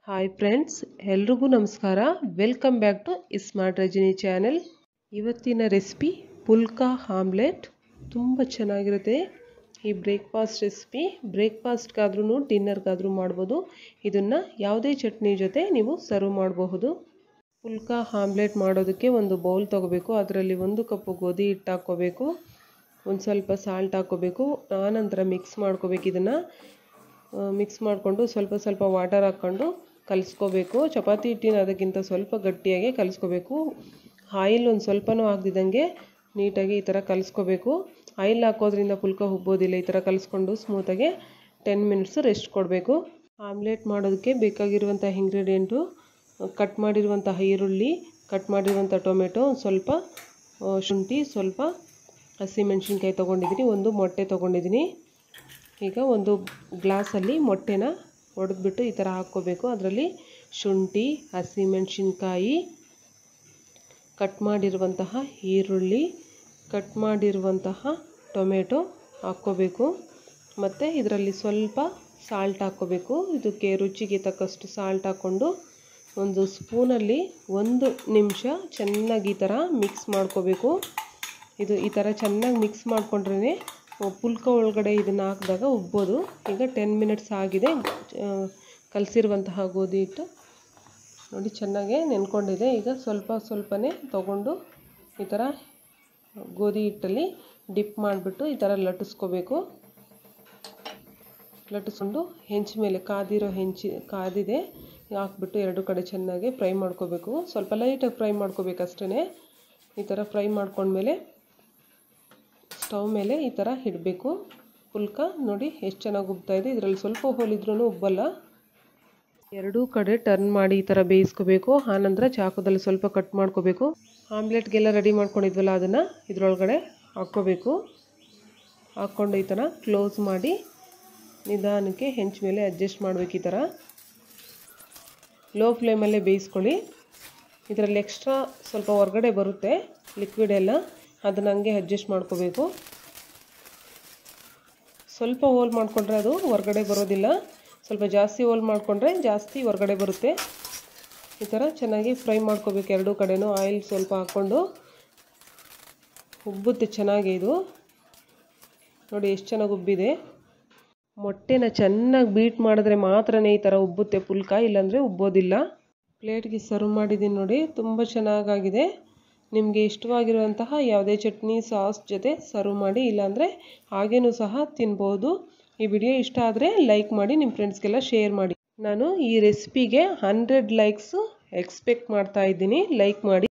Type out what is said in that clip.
hi friends ಎಲ್ರಿಗೂ ನಮಸ್ಕಾರ welcome back to smart Rajani channel ಇವತ್ತಿನ ರೆಸಿಪಿ ಪುಲ್ಕಾ ಆಮ್ಲೆಟ್ ತುಂಬ ಚೆನ್ನಾಗಿರುತ್ತೆ ಈ ಬ್ರೇಕ್ಫಾಸ್ಟ್ ರೆಸಿಪಿ ಬ್ರೇಕ್ಫಾಸ್ಟ್ಗಾದ್ರೂ ಡಿನ್ನರ್ಗಾದರೂ ಮಾಡ್ಬೋದು ಇದನ್ನು ಯಾವುದೇ ಚಟ್ನಿ ಜೊತೆ ನೀವು ಸರ್ವ್ ಮಾಡಬಹುದು ಪುಲ್ಕಾ ಆಮ್ಲೆಟ್ ಮಾಡೋದಕ್ಕೆ ಒಂದು ಬೌಲ್ ತೊಗೋಬೇಕು ಅದರಲ್ಲಿ ಒಂದು ಕಪ್ಪು ಗೋಧಿ ಹಿಟ್ಟು ಹಾಕ್ಕೋಬೇಕು ಒಂದು ಸ್ವಲ್ಪ ಸಾಲ್ಟ್ ಹಾಕ್ಕೋಬೇಕು ಆನಂತರ ಮಿಕ್ಸ್ ಮಾಡ್ಕೋಬೇಕು ಇದನ್ನು ಮಿಕ್ಸ್ ಮಾಡಿಕೊಂಡು ಸ್ವಲ್ಪ ಸ್ವಲ್ಪ ವಾಟರ್ ಹಾಕ್ಕೊಂಡು ಕಲಿಸ್ಕೋಬೇಕು ಚಪಾತಿ ಹಿಟ್ಟಿನ ಅದಕ್ಕಿಂತ ಸ್ವಲ್ಪ ಗಟ್ಟಿಯಾಗಿ ಕಲಿಸ್ಕೋಬೇಕು ಆಯಿಲ್ ಒಂದು ಸ್ವಲ್ಪನೂ ಹಾಕ್ದಿದ್ದಂಗೆ ನೀಟಾಗಿ ಈ ಥರ ಕಲಿಸ್ಕೋಬೇಕು ಆಯಿಲ್ ಹಾಕೋದ್ರಿಂದ ಪುಲ್ಕ ಉಬ್ಬೋದಿಲ್ಲ ಈ ಥರ ಕಲಿಸ್ಕೊಂಡು ಸ್ಮೂತಾಗಿ ಟೆನ್ ಮಿನಿಟ್ಸ್ ರೆಸ್ಟ್ ಕೊಡಬೇಕು ಆಮ್ಲೆಟ್ ಮಾಡೋದಕ್ಕೆ ಬೇಕಾಗಿರುವಂಥ ಇಂಗ್ರೀಡಿಯೆಂಟು ಕಟ್ ಮಾಡಿರುವಂತಹ ಈರುಳ್ಳಿ ಕಟ್ ಮಾಡಿರುವಂಥ ಟೊಮೆಟೊ ಸ್ವಲ್ಪ ಶುಂಠಿ ಸ್ವಲ್ಪ ಹಸಿಮೆಣ್ಸಿನ್ಕಾಯಿ ತೊಗೊಂಡಿದ್ದೀನಿ ಒಂದು ಮೊಟ್ಟೆ ತೊಗೊಂಡಿದ್ದೀನಿ ಈಗ ಒಂದು ಗ್ಲಾಸಲ್ಲಿ ಮೊಟ್ಟೆನ ಒಡೆದ್ಬಿಟ್ಟು ಈ ಥರ ಹಾಕ್ಕೋಬೇಕು ಅದರಲ್ಲಿ ಶುಂಠಿ ಹಸಿಮೆಣ್ಸಿನ್ಕಾಯಿ ಕಟ್ ಮಾಡಿರುವಂತಹ ಈರುಳ್ಳಿ ಕಟ್ ಮಾಡಿರುವಂತಹ ಟೊಮೆಟೊ ಹಾಕ್ಕೋಬೇಕು ಮತ್ತು ಇದರಲ್ಲಿ ಸ್ವಲ್ಪ ಸಾಲ್ಟ್ ಹಾಕ್ಕೋಬೇಕು ಇದಕ್ಕೆ ರುಚಿಗೆ ತಕ್ಕಷ್ಟು ಸಾಲ್ಟ್ ಹಾಕ್ಕೊಂಡು ಒಂದು ಸ್ಪೂನಲ್ಲಿ ಒಂದು ನಿಮಿಷ ಚೆನ್ನಾಗಿ ಈ ಥರ ಮಿಕ್ಸ್ ಮಾಡ್ಕೋಬೇಕು ಇದು ಈ ಥರ ಚೆನ್ನಾಗಿ ಮಿಕ್ಸ್ ಮಾಡಿಕೊಂಡ್ರೇ ಪುಲ್ಕ ಒಳಗಡೆ ಇದನ್ನು ಹಾಕಿದಾಗ ಉಬ್ಬೋದು ಈಗ ಟೆನ್ ಮಿನಿಟ್ಸ್ ಆಗಿದೆ ಕಲಸಿರುವಂತಹ ಗೋಧಿ ಹಿಟ್ಟು ನೋಡಿ ಚೆನ್ನಾಗೆ ನೆನ್ಕೊಂಡಿದೆ ಈಗ ಸ್ವಲ್ಪ ಸ್ವಲ್ಪನೇ ತಗೊಂಡು ಈ ಥರ ಗೋಧಿ ಹಿಟ್ಟಲ್ಲಿ ಡಿಪ್ ಮಾಡಿಬಿಟ್ಟು ಈ ಥರ ಲಟ್ಟಿಸ್ಕೋಬೇಕು ಲಟ್ಟಿಸ್ಕೊಂಡು ಹೆಂಚು ಮೇಲೆ ಕಾದಿರೋ ಹೆಂಚಿ ಕಾದಿದೆ ಹಾಕ್ಬಿಟ್ಟು ಎರಡು ಕಡೆ ಚೆನ್ನಾಗಿ ಫ್ರೈ ಮಾಡ್ಕೋಬೇಕು ಸ್ವಲ್ಪ ಲೈಟಾಗಿ ಫ್ರೈ ಮಾಡ್ಕೋಬೇಕು ಅಷ್ಟೇ ಈ ಥರ ಫ್ರೈ ಮಾಡ್ಕೊಂಡ್ಮೇಲೆ ಸ್ಟವ್ ಮೇಲೆ ಈ ಥರ ಇಡಬೇಕು ಪುಲ್ಕ ನೋಡಿ ಎಷ್ಟು ಚೆನ್ನಾಗಿ ಉಬ್ತಾ ಇದೆ ಇದರಲ್ಲಿ ಸ್ವಲ್ಪ ಹೋಲಿದ್ರೂ ಉಬ್ಬಲ್ಲ ಎರಡೂ ಕಡೆ ಟರ್ನ್ ಮಾಡಿ ಈ ಥರ ಬೇಯಿಸ್ಕೋಬೇಕು ಆನಂತರ ಚಾಕುದಲ್ಲಿ ಸ್ವಲ್ಪ ಕಟ್ ಮಾಡ್ಕೋಬೇಕು ಆಮ್ಲೆಟ್ಗೆಲ್ಲ ರೆಡಿ ಮಾಡ್ಕೊಂಡಿದ್ವಲ್ಲ ಅದನ್ನು ಇದರೊಳಗಡೆ ಹಾಕ್ಕೋಬೇಕು ಹಾಕ್ಕೊಂಡು ಈ ಥರ ಕ್ಲೋಸ್ ಮಾಡಿ ನಿಧಾನಕ್ಕೆ ಹೆಂಚು ಮೇಲೆ ಅಡ್ಜಸ್ಟ್ ಮಾಡಬೇಕು ಈ ಥರ ಲೋ ಫ್ಲೇಮಲ್ಲೇ ಬೇಯಿಸ್ಕೊಳ್ಳಿ ಇದರಲ್ಲಿ ಎಕ್ಸ್ಟ್ರಾ ಸ್ವಲ್ಪ ಹೊರಗಡೆ ಬರುತ್ತೆ ಲಿಕ್ವಿಡ್ ಎಲ್ಲ ಅದನ್ನು ಹಂಗೆ ಅಡ್ಜಸ್ಟ್ ಮಾಡ್ಕೋಬೇಕು ಸ್ವಲ್ಪ ಹೋಲ್ ಮಾಡಿಕೊಂಡ್ರೆ ಅದು ಹೊರಗಡೆ ಬರೋದಿಲ್ಲ ಸ್ವಲ್ಪ ಜಾಸ್ತಿ ಹೋಲ್ ಮಾಡಿಕೊಂಡ್ರೆ ಜಾಸ್ತಿ ಹೊರಗಡೆ ಬರುತ್ತೆ ಈ ಥರ ಚೆನ್ನಾಗಿ ಫ್ರೈ ಮಾಡ್ಕೋಬೇಕು ಎರಡೂ ಕಡೆನೂ ಆಯಿಲ್ ಸ್ವಲ್ಪ ಹಾಕ್ಕೊಂಡು ಉಬ್ಬುತ್ತೆ ಚೆನ್ನಾಗಿ ಇದು ನೋಡಿ ಎಷ್ಟು ಚೆನ್ನಾಗಿ ಉಬ್ಬಿದೆ ಮೊಟ್ಟೆನ ಚೆನ್ನಾಗಿ ಬೀಟ್ ಮಾಡಿದ್ರೆ ಮಾತ್ರನೇ ಈ ಥರ ಉಬ್ಬುತ್ತೆ ಪುಲ್ಕ ಇಲ್ಲಾಂದರೆ ಉಬ್ಬೋದಿಲ್ಲ ಪ್ಲೇಟ್ಗೆ ಸರ್ವ್ ಮಾಡಿದ್ದೀನಿ ನೋಡಿ ತುಂಬ ಚೆನ್ನಾಗಾಗಿದೆ ನಿಮಗೆ ಇಷ್ಟವಾಗಿರುವಂತಹ ಯಾವುದೇ ಚಟ್ನಿ ಸಾಸ್ ಜೊತೆ ಸರ್ವ್ ಮಾಡಿ ಇಲ್ಲಾಂದರೆ ಹಾಗೇನೂ ಸಹ ತಿನ್ಬೋದು ಈ ವಿಡಿಯೋ ಇಷ್ಟ ಆದರೆ ಲೈಕ್ ಮಾಡಿ ನಿಮ್ಮ ಫ್ರೆಂಡ್ಸ್ಗೆಲ್ಲ ಶೇರ್ ಮಾಡಿ ನಾನು ಈ ರೆಸಿಪಿಗೆ ಹಂಡ್ರೆಡ್ ಲೈಕ್ಸು ಎಕ್ಸ್ಪೆಕ್ಟ್ ಮಾಡ್ತಾ ಇದ್ದೀನಿ ಲೈಕ್ ಮಾಡಿ